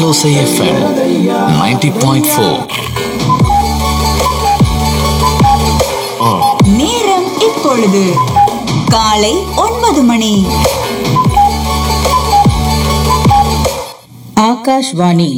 Alosa FM 90.4. நேரம் இப்பொழுது காலை ஒன்பது மணி ஆகாஷ்வாணி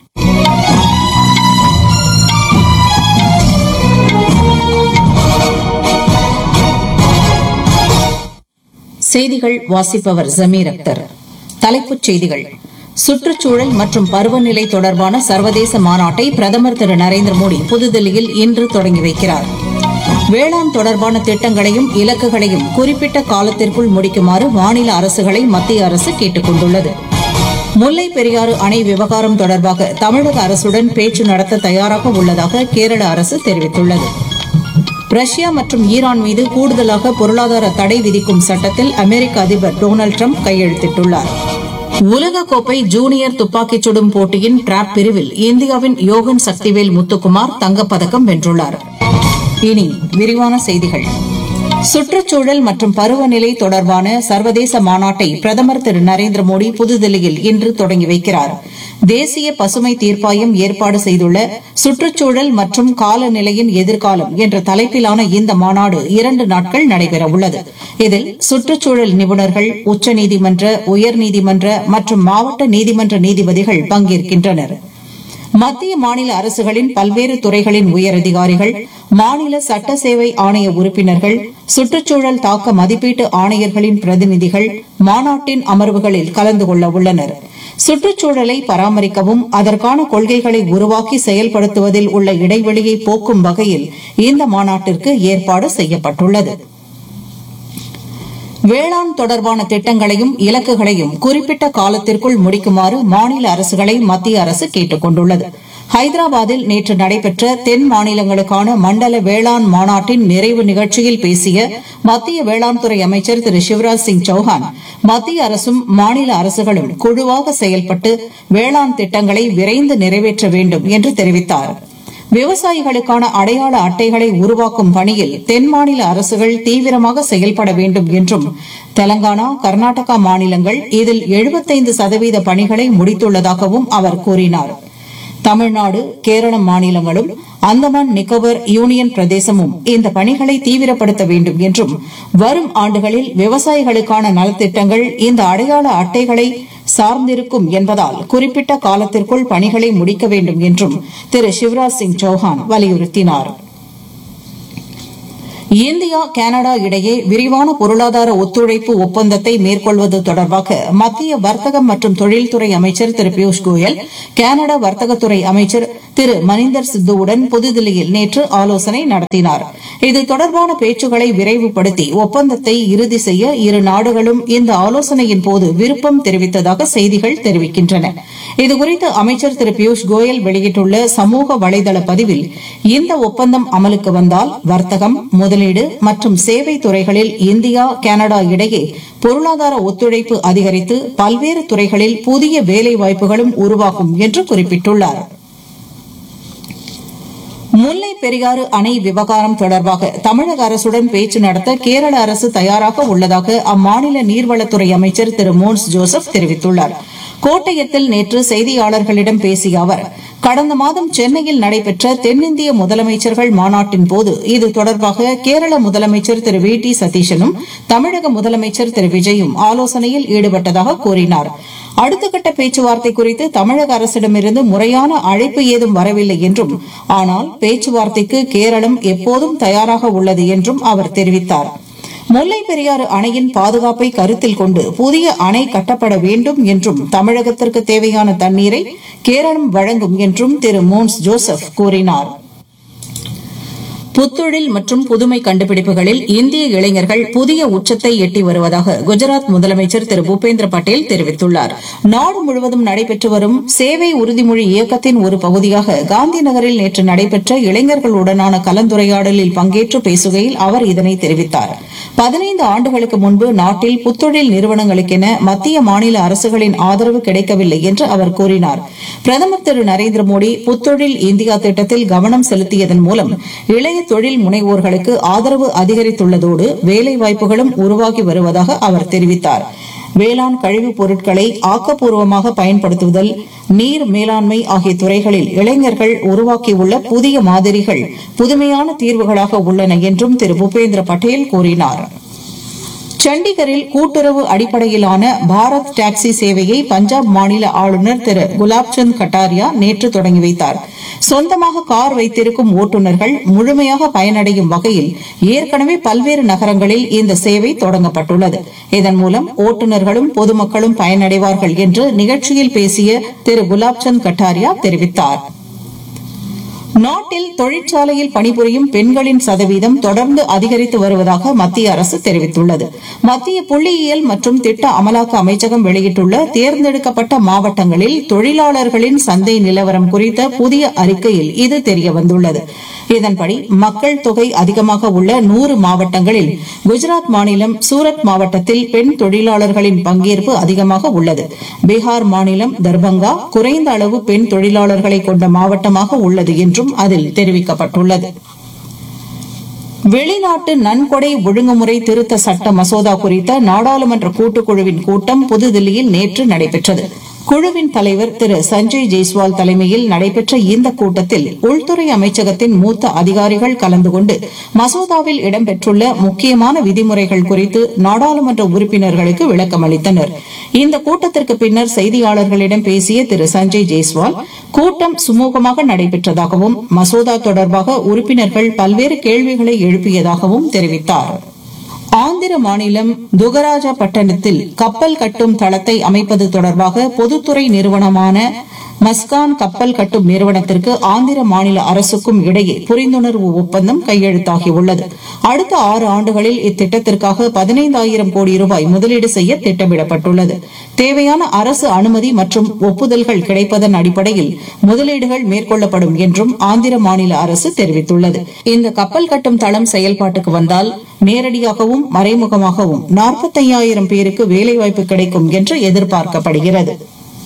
செய்திகள் வாசிப்பவர் ஜமீர் அக்தர் தலைப்புச் செய்திகள் சுற்றுச்சூழல் மற்றும் பருவநிலை தொடர்பான சர்வதேச மாநாட்டை பிரதமர் திரு நரேந்திர மோடி புதுதில்லியில் இன்று தொடங்கி வைக்கிறார் வேளாண் தொடர்பான திட்டங்களையும் இலக்குகளையும் குறிப்பிட்ட காலத்திற்குள் முடிக்குமாறு மாநில அரசுகளை மத்திய அரசு கேட்டுக் கொண்டுள்ளது முல்லை பெரியாறு அணை விவகாரம் தொடர்பாக தமிழக அரசுடன் பேச்சு நடத்த தயாராக உள்ளதாக கேரள அரசு தெரிவித்துள்ளது ரஷ்யா மற்றும் ஈரான் மீது கூடுதலாக பொருளாதார தடை விதிக்கும் சட்டத்தில் அமெரிக்க அதிபர் டொனால்டு ட்ரம்ப் கையெழுத்திட்டுள்ளார் உலகக்கோப்பை ஜூனியர் துப்பாக்கிச் சுடும் போட்டியின் டிராப் பிரிவில் இந்தியாவின் யோகன் சக்திவேல் முத்துக்குமார் தங்கப்பதக்கம் வென்றுள்ளார் இனி விரிவான செய்திகள் சுற்றுச்சூழல் மற்றும் பருவநிலை தொடர்பான சர்வதேச மாநாட்டை பிரதமர் திரு நரேந்திர மோடி புதுதில்லியில் இன்று தொடங்கி வைக்கிறார் தேசிய பசுமை தீர்ப்பாயம் ஏற்பாடு செய்துள்ள சுற்றுச்சூழல் மற்றும் காலநிலையின் எதிர்காலம் என்ற தலைப்பிலான இந்த மாநாடு இரண்டு நாட்கள் நடைபெறவுள்ளது இதில் சுற்றுச்சூழல் நிபுணர்கள் உச்சநீதிமன்ற உயர்நீதிமன்ற மற்றும் மாவட்ட நீதிமன்ற நீதிபதிகள் பங்கேற்கின்றனா் மத்திய மாநில அரசுகளின் பல்வேறு துறைகளின் உயரதிகாரிகள் மாநில சட்ட சேவை ஆணைய உறுப்பினர்கள் சுற்றுச்சூழல் தாக்க மதிப்பீட்டு ஆணையர்களின் பிரதிநிதிகள் மாநாட்டின் அமர்வுகளில் கலந்து கொள்ள உள்ளனர் சுற்றுச்சூழலை பராமரிக்கவும் அதற்கான கொள்கைகளை உருவாக்கி செயல்படுத்துவதில் உள்ள இடைவெளியை போக்கும் வகையில் இந்த மாநாட்டிற்கு ஏற்பாடு செய்யப்பட்டுள்ளது வேளாண் தொடர்பான திட்டங்களையும் இலக்குகளையும் குறிப்பிட்ட காலத்திற்குள் முடிக்குமாறு மாநில அரசுகளை மத்திய அரசு கேட்டுக் கொண்டுள்ளது ஹைதராபாத்தில் நேற்று நடைபெற்ற தென் மாநிலங்களுக்கான மண்டல வேளாண் மாநாட்டின் நிறைவு நிகழ்ச்சியில் பேசிய மத்திய வேளாண் துறை அமைச்சர் திரு சிவராஜ் சிங் சௌஹான் மத்திய அரசும் மாநில அரசுகளும் குழுவாக செயல்பட்டு வேளாண் திட்டங்களை விரைந்து நிறைவேற்ற வேண்டும் என்று தெரிவித்தாா் விவசாயிகளுக்கான அடையாள அட்டைகளை உருவாக்கும் பணியில் தென் மாநில அரசுகள் தீவிரமாக செயல்பட வேண்டும் என்றும் தெலங்கானா கர்நாடகா மாநிலங்கள் இதில் எழுபத்தைந்து சதவீத பணிகளை முடித்துள்ளதாகவும் அவர் கூறினார் தமிழ்நாடு கேரளம் மாநிலங்களும் அந்தமான் நிக்கோபர் யூனியன் பிரதேசமும் இந்த பணிகளை தீவிரப்படுத்த வேண்டும் என்றும் வரும் ஆண்டுகளில் விவசாயிகளுக்கான நலத்திட்டங்கள் இந்த அடையாள அட்டைகளை சார்ந்திருக்கும் என்பதால் குறிப்பிட்ட காலத்திற்குள் பணிகளை முடிக்க வேண்டும் என்றும் திரு சிவராஜ் சிங் சௌஹான் வலியுறுத்தினார் இந்தியா கனடா இடையே விரிவான பொருளாதார ஒத்துழைப்பு ஒப்பந்தத்தை மேற்கொள்வது தொடர்பாக மத்திய வர்த்தகம் மற்றும் தொழில்துறை அமைச்சர் திரு பியூஷ் கோயல் கனடா வர்த்தகத்துறை அமைச்சர் திரு மனிந்தர் சித்துவுடன் புதுதில்லியில் நேற்று ஆலோசனை நடத்தினார் இது தொடர்பான பேச்சுக்களை விரைவுபடுத்தி ஒப்பந்தத்தை இறுதி செய்ய இரு நாடுகளும் இந்த ஆலோசனையின் போது விருப்பம் தெரிவித்ததாக செய்திகள் தெரிவிக்கின்றன இதுகுறித்து அமைச்சர் திரு பியூஷ் கோயல் வெளியிட்டுள்ள சமூக வலைதள பதிவில் இந்த ஒப்பந்தம் அமலுக்கு வந்தால் வர்த்தகம் முதலீடு மற்றும் சேவை துறைகளில் இந்தியா கனடா இடையே பொருளாதார ஒத்துழைப்பு அதிகரித்து பல்வேறு துறைகளில் புதிய வேலைவாய்ப்புகளும் உருவாகும் என்று குறிப்பிட்டுள்ளாா் முல்லை பெரியாறு அணை விவகாரம் தொடர்பாக தமிழக அரசுடன் பேச்சு நடத்த கேரள அரசு தயாராக உள்ளதாக அம்மாநில நீர்வளத்துறை அமைச்சர் திரு மோன்ஸ் ஜோசப் தெரிவித்துள்ளார் கோட்டயத்தில் நேற்று செய்தியாளர்களிடம் பேசிய அவர் கடந்த மாதம் சென்னையில் நடைபெற்ற தென்னிந்திய முதலமைச்சர்கள் மாநாட்டின் போது இது தொடர்பாக கேரள முதலமைச்சர் திரு வி டி சதீஷனும் தமிழக முதலமைச்சர் திரு விஜயும் ஆலோசனையில் ஈடுபட்டதாக கூறினார் அடுத்த கட்ட பேச்சுவார்த்தை குறித்து தமிழக அரசிடமிருந்து முறையான அழைப்பு ஏதும் வரவில்லை என்றும் ஆனால் பேச்சுவார்த்தைக்கு கேரளம் எப்போதும் தயாராக உள்ளது என்றும் அவர் தெரிவித்தார் முல்லை பெரியாறு அணையின் பாதுகாப்பை கருத்தில் கொண்டு புதிய அணை கட்டப்பட வேண்டும் என்றும் தமிழகத்திற்கு தேவையான தண்ணீரை கேரளம் வழங்கும் என்றும் திரு மோன்ஸ் ஜோசப் கூறினாா் புத்தொழில் மற்றும் புதுமை கண்டுபிடிப்புகளில் இந்திய இளைஞர்கள் புதிய உச்சத்தை எட்டி வருவதாக குஜராத் முதலமைச்சர் திரு பூபேந்திர பட்டேல் தெரிவித்துள்ளார் நாடு முழுவதும் நடைபெற்று வரும் சேவை உறுதிமொழி இயக்கத்தின் ஒரு பகுதியாக காந்தி நகரில் நேற்று நடைபெற்ற இளைஞர்களுடனான கலந்துரையாடலில் பங்கேற்று பேசுகையில் அவர் இதனை தெரிவித்தார் பதினைந்து ஆண்டுகளுக்கு முன்பு நாட்டில் புத்தொழில் நிறுவனங்களுக்கென மத்திய மாநில அரசுகளின் ஆதரவு கிடைக்கவில்லை என்று அவர் கூறினார் பிரதமர் திரு நரேந்திர மோடி புத்தொழில் இந்தியா திட்டத்தில் கவனம் செலுத்தியதன் மூலம் இளைய தொழில் முனைவோர்களுக்கு ஆதரவு அதிகரித்துள்ளதோடு வேலைவாய்ப்புகளும் உருவாகி வருவதாக அவர் தெரிவித்தார் வேளாண் கழிவுப் பொருட்களை ஆக்கப்பூர்வமாக பயன்படுத்துதல் நீர் மேலாண்மை ஆகிய துறைகளில் இளைஞர்கள் உருவாக்கியுள்ள புதிய மாதிரிகள் புதுமையான தீர்வுகளாக உள்ளன என்றும் திரு பூபேந்திர பட்டேல் கூறினார் சண்டிகரில் கூட்டுறவு அடிப்படையிலான பாரத் டாக்ஸி சேவையை பஞ்சாப் மாநில ஆளுநர் திரு குலாப்சந்த் கட்டாரியா நேற்று தொடங்கி வைத்தார் சொந்தமாக கார் வைத்திருக்கும் ஓட்டுநர்கள் முழுமையாக பயனடையும் வகையில் ஏற்கனவே பல்வேறு நகரங்களில் இந்த சேவை தொடங்கப்பட்டுள்ளது இதன் மூலம் ஓட்டுநர்களும் பொதுமக்களும் பயனடைவார்கள் என்று நிகழ்ச்சியில் பேசிய திரு குலாப்சந்த் கட்டாரியா தெரிவித்தார் நாட்டில் தொழிற்சாலையில் பணிபுரியும் பெண்களின் சதவீதம் தொடர்ந்து அதிகரித்து வருவதாக மத்திய அரசு தெரிவித்துள்ளது மத்திய புள்ளியியல் மற்றும் திட்ட அமலாக்க அமைச்சகம் வெளியிட்டுள்ள தேர்ந்தெடுக்கப்பட்ட மாவட்டங்களில் தொழிலாளர்களின் சந்தை நிலவரம் குறித்த புதிய அறிக்கையில் இது தெரியவந்துள்ளது இதன்படி மக்கள் தொகை அதிகமாக உள்ள நூறு மாவட்டங்களில் குஜராத் மாநிலம் சூரத் மாவட்டத்தில் பெண் தொழிலாளர்களின் பங்கேற்பு அதிகமாக உள்ளது பீகார் மாநிலம் தர்பங்கா குறைந்த அளவு பெண் தொழிலாளர்களை கொண்ட மாவட்டமாக உள்ளது என்றும் அதில் தெரிவிக்கப்பட்டுள்ளது வெளிநாட்டு நன்கொடை ஒழுங்குமுறை திருத்த சட்ட மசோதா குறித்த நாடாளுமன்ற கூட்டுக்குழுவின் கூட்டம் புதுதில்லியில் நேற்று நடைபெற்றது குழுவின் தலைவர் திரு சஞ்சய் ஜெய்ஸ்வால் தலைமையில் நடைபெற்ற இந்த கூட்டத்தில் உள்துறை அமைச்சகத்தின் மூத்த அதிகாரிகள் கலந்து கொண்டு மசோதாவில் இடம்பெற்றுள்ள முக்கியமான விதிமுறைகள் குறித்து நாடாளுமன்ற உறுப்பினர்களுக்கு விளக்கம் அளித்தனர் இந்த கூட்டத்திற்கு பின்னர் செய்தியாளர்களிடம் பேசிய திரு சஞ்சய் ஜெய்ஸ்வால் கூட்டம் சுமூகமாக நடைபெற்றதாகவும் மசோதா தொடர்பாக உறுப்பினர்கள் பல்வேறு கேள்விகளை எழுப்பியதாகவும் தெரிவித்தார் ஆந்திர மாநிலம் துகராஜா பட்டணத்தில் கப்பல் கட்டும் தளத்தை அமைப்பது தொடர்பாக பொதுத்துறை நிறுவனமான மஸ்கான் கப்பல் கட்டும் நிறுவனத்திற்கு ஆந்திர மாநில அரசுக்கும் இடையே புரிந்துணர்வு ஒப்பந்தம் கையெழுத்தாகியுள்ளது அடுத்த ஆறு ஆண்டுகளில் இத்திட்டத்திற்காக பதினைந்தாயிரம் கோடி ரூபாய் முதலீடு செய்ய திட்டமிடப்பட்டுள்ளது தேவையான அரசு அனுமதி மற்றும் ஒப்புதல்கள் கிடைப்பதன் அடிப்படையில் முதலீடுகள் மேற்கொள்ளப்படும் என்றும் ஆந்திர மாநில அரசு தெரிவித்துள்ளது இந்த கப்பல் கட்டும் தளம் செயல்பாட்டுக்கு வந்தால் நேரடியாகவும் மறைமுகமாகவும் நாற்பத்தையாயிரம் பேருக்கு வேலைவாய்ப்பு கிடைக்கும் என்று எதிர்பார்க்கப்படுகிறது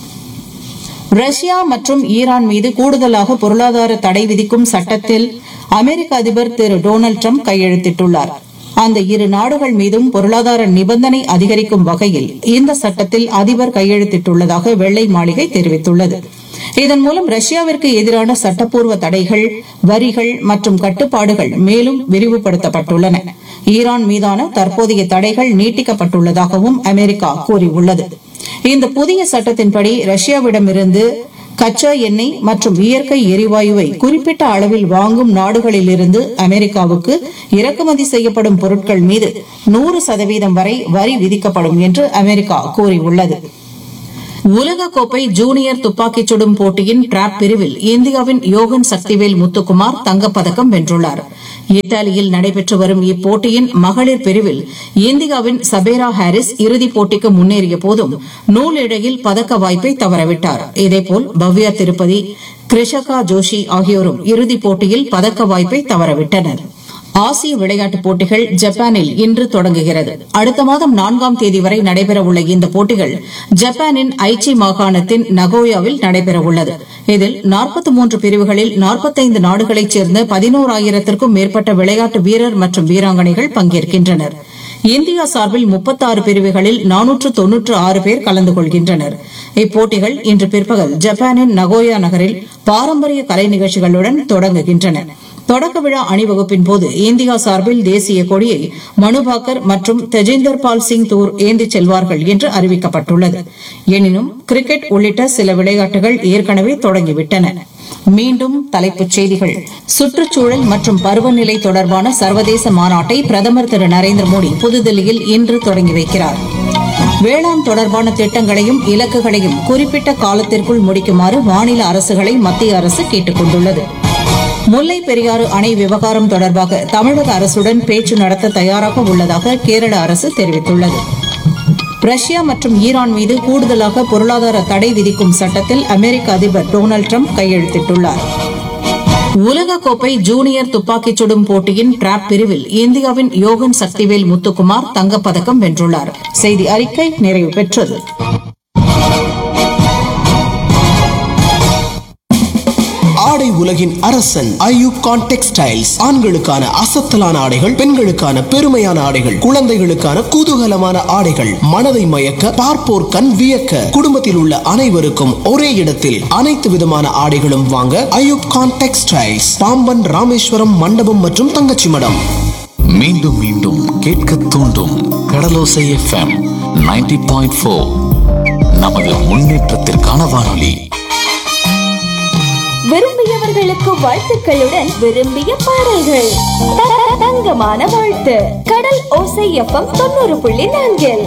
ரஷ்யா மற்றும் ஈரான் மீது கூடுதலாக பொருளாதார தடை விதிக்கும் சட்டத்தில் அமெரிக்க அதிபர் திரு டொனால்டு ட்ரம்ப் கையெழுத்திட்டுள்ளார் அந்த இரு நாடுகள் மீதும் பொருளாதார நிபந்தனை அதிகரிக்கும் வகையில் இந்த சட்டத்தில் அதிபர் கையெழுத்திட்டுள்ளதாக வெள்ளை மாளிகை தெரிவித்துள்ளது இதன் மூலம் ரஷ்யாவிற்கு எதிரான சட்டப்பூர்வ தடைகள் வரிகள் மற்றும் கட்டுப்பாடுகள் மேலும் விரிவுபடுத்தப்பட்டுள்ளன ஈரான் மீதான தற்போதைய தடைகள் நீட்டிக்கப்பட்டுள்ளதாகவும் அமெரிக்கா கூறியுள்ளது இந்த புதிய சட்டத்தின்படி ரஷ்யாவிடமிருந்து கச்சா எண்ணெய் மற்றும் இயற்கை எரிவாயுவை குறிப்பிட்ட அளவில் வாங்கும் நாடுகளிலிருந்து அமெரிக்காவுக்கு இறக்குமதி செய்யப்படும் பொருட்கள் மீது நூறு சதவீதம் வரை வரி விதிக்கப்படும் என்று அமெரிக்கா கூறியுள்ளது உலகக்கோப்பை ஜூனியர் துப்பாக்கிச் சுடும் போட்டியின் டிராப் பிரிவில் இந்தியாவின் யோகன் சக்திவேல் முத்துக்குமார் தங்கப்பதக்கம் வென்றுள்ளார் இத்தாலியில் நடைபெற்று வரும் இப்போட்டியின் மகளிர் பிரிவில் இந்தியாவின் சபேரா ஹாரிஸ் இறுதிப் போட்டிக்கு முன்னேறிய போதும் நூலிழையில் பதக்க வாய்ப்பை தவறவிட்டார் இதேபோல் பவ்யா திருப்பதி கிருஷகா ஜோஷி ஆகியோரும் இறுதிப் போட்டியில் பதக்க வாய்ப்பை தவறவிட்டனர் ஆசிய விளையாட்டுப் போட்டிகள் ஜப்பானில் இன்று தொடங்குகிறது அடுத்த மாதம் நான்காம் தேதி வரை நடைபெறவுள்ள இந்த போட்டிகள் ஜப்பானின் ஐச்சி மாகாணத்தின் நகோயாவில் நடைபெறவுள்ளது இதில் 43 பிரிவுகளில் 45 நாடுகளைச் சேர்ந்த பதினோராயிரத்திற்கும் மேற்பட்ட விளையாட்டு வீரர் மற்றும் வீராங்கனைகள் பங்கேற்கின்றனர் இந்தியா சார்பில் 36 பிரிவுகளில் நானூற்று தொன்னூற்று ஆறு பேர் கலந்து கொள்கின்றனர் இப்போட்டிகள் இன்று பிற்பகல் ஜப்பானின் நகோயா நகரில் பாரம்பரிய கலை நிகழ்ச்சிகளுடன் தொடங்குகின்றன தொடக்க விழா அணிவகுப்பின் போது இந்தியா சார்பில் தேசிய கொடியை மனுபாக்கர் மற்றும் தெஜேந்தர் பால் சிங் தூர் ஏந்திச் செல்வார்கள் என்று அறிவிக்கப்பட்டுள்ளது எனினும் கிரிக்கெட் உள்ளிட்ட சில விளையாட்டுகள் ஏற்கனவே தொடங்கிவிட்டன மீண்டும் தலைப்புச் செய்திகள் சுற்றுச்சூழல் மற்றும் பருவநிலை தொடர்பான சர்வதேச மாநாட்டை பிரதமர் திரு நரேந்திர மோடி புதுதில்லியில் இன்று தொடங்கி வைக்கிறார் வேளாண் தொடர்பான திட்டங்களையும் இலக்குகளையும் குறிப்பிட்ட காலத்திற்குள் முடிக்குமாறு மாநில அரசுகளை மத்திய அரசு கேட்டுக் கொண்டுள்ளது முல்லை பெரியாறு அணை விவகாரம் தொடர்பாக தமிழக அரசுடன் பேச்சு நடத்த தயாராக உள்ளதாக கேரள அரசு தெரிவித்துள்ளது ரஷ்யா மற்றும் ஈரான் மீது கூடுதலாக பொருளாதார தடை விதிக்கும் சட்டத்தில் அமெரிக்க அதிபர் டொனால்டு ட்ரம்ப் கையெழுத்திட்டுள்ளார் உலகக்கோப்பை ஜூனியர் துப்பாக்கிச் சுடும் போட்டியின் டிராப் பிரிவில் இந்தியாவின் யோகன் சக்திவேல் முத்துக்குமார் தங்கப்பதக்கம் வென்றுள்ளார் செய்தி அறிக்கை நிறைவு பெற்றது ஆடை ஆடை உலகின் அரசன் ஐயூப் கான் டெக்ஸ்டைல்ஸ் ஆண்களுக்கான அசத்தலான ஆடைகள் பெண்களுக்கான பெருமையான ஆடைகள் குழந்தைகளுக்கான குதூகலமான ஆடைகள் மனதை மயக்க பார்ப்போர் கண் வியக்க குடும்பத்தில் உள்ள அனைவருக்கும் ஒரே இடத்தில் அனைத்து விதமான ஆடைகளும் வாங்க ஐயூப் கான் டெக்ஸ்டைல்ஸ் பாம்பன் ராமேஸ்வரம் மண்டபம் மற்றும் தங்கச்சி மடம் மீண்டும் மீண்டும் கேட்க தூண்டும் கடலோசை எஃப்எம் 90.4 பாயிண்ட் நமது முன்னேற்றத்திற்கான வானொலி விரும்பியவர்களுக்கு வாழ்த்துக்களுடன் விரும்பிய பாடல்கள் த- த- தங்கமான வாழ்த்து கடல் ஓசை எஃப்எம் தொண்ணூறு புள்ளி நான்கில்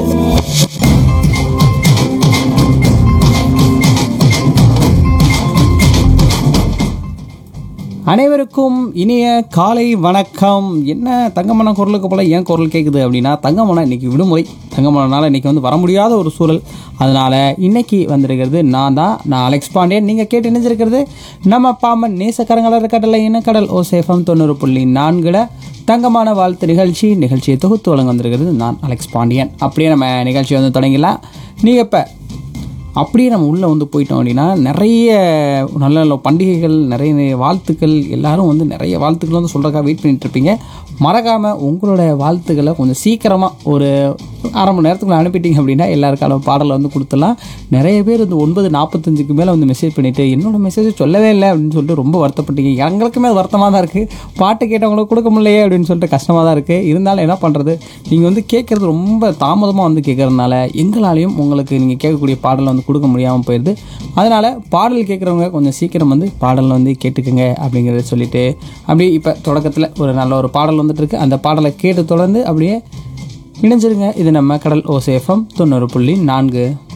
அனைவருக்கும் இனிய காலை வணக்கம் என்ன தங்கமன குரலுக்கு போல ஏன் குரல் கேட்குது அப்படின்னா தங்கமனம் இன்னைக்கு விடுமுறை தங்கமனால இன்னைக்கு வந்து வர முடியாத ஒரு சூழல் அதனால இன்னைக்கு வந்திருக்கிறது நான் தான் நான் அலெக்ஸ் பாண்டியன் நீங்கள் கேட்டு இணைஞ்சிருக்கிறது நம்ம பாமன் நேசக்கரங்களர் கடலை இனக்கடல் ஓ சேஃபம் தொண்ணூறு புள்ளி நான்குல தங்கமான வாழ்த்து நிகழ்ச்சி நிகழ்ச்சியை தொகுத்து வழங்க வந்திருக்கிறது நான் அலெக்ஸ் பாண்டியன் அப்படியே நம்ம நிகழ்ச்சி வந்து தொடங்கிடலாம் நீங்கள் இப்போ அப்படியே நம்ம உள்ளே வந்து போயிட்டோம் அப்படின்னா நிறைய நல்ல நல்ல பண்டிகைகள் நிறைய நிறைய வாழ்த்துக்கள் எல்லாரும் வந்து நிறைய வாழ்த்துக்கள் வந்து சொல்கிறக்காக வெயிட் பண்ணிட்டு இருப்பீங்க மறக்காமல் உங்களோட வாழ்த்துக்களை கொஞ்சம் சீக்கிரமாக ஒரு அரை மணி நேரத்துக்குள்ள அனுப்பிட்டீங்க அப்படின்னா எல்லாருக்கான பாடலை வந்து கொடுத்துடலாம் நிறைய பேர் வந்து ஒன்பது நாற்பத்தஞ்சுக்கு மேலே வந்து மெசேஜ் பண்ணிவிட்டு என்னோட மெசேஜ் சொல்லவே இல்லை அப்படின்னு சொல்லிட்டு ரொம்ப வருத்தப்பட்டீங்க எங்களுக்குமே அது வருத்தமாக தான் இருக்குது பாட்டு கேட்டவங்களுக்கு கொடுக்க முடியலையே அப்படின்னு சொல்லிட்டு கஷ்டமாக தான் இருக்குது இருந்தாலும் என்ன பண்ணுறது நீங்கள் வந்து கேட்குறது ரொம்ப தாமதமாக வந்து கேட்குறதுனால எங்களாலையும் உங்களுக்கு நீங்கள் கேட்கக்கூடிய பாடலை வந்து கொடுக்க முடியாமல் போயிடுது அதனால் பாடல் கேட்குறவங்க கொஞ்சம் சீக்கிரம் வந்து பாடலை வந்து கேட்டுக்குங்க அப்படிங்கிறத சொல்லிட்டு அப்படியே இப்போ தொடக்கத்தில் ஒரு நல்ல ஒரு பாடல் வந்துட்டு இருக்கு அந்த பாடலை கேட்டு தொடர்ந்து அப்படியே இணைஞ்சிருங்க இது நம்ம கடல் ஓசேஃபம் தொண்ணூறு புள்ளி நான்கு